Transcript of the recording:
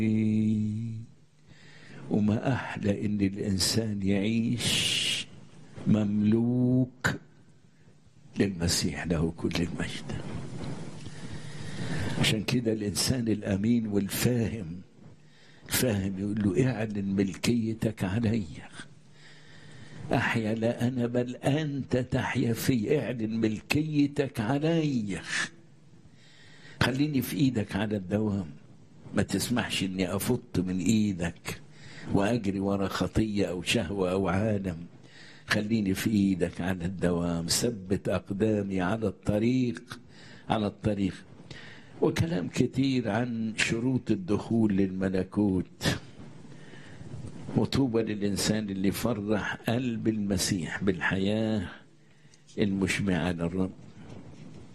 وما أحلى إن الإنسان يعيش مملوك للمسيح له كل المجد عشان كده الإنسان الأمين والفاهم فاهم يقول له اعلن ملكيتك علي أحيا لا أنا بل أنت تحيا في اعلن ملكيتك علي خليني في إيدك على الدوام ما تسمحش إني أفط من إيدك وأجري ورا خطية أو شهوة أو عالم خليني في إيدك على الدوام ثبت أقدامي على الطريق على الطريق وكلام كتير عن شروط الدخول للملكوت وطوبى للإنسان اللي فرح قلب المسيح بالحياة المشبعة للرب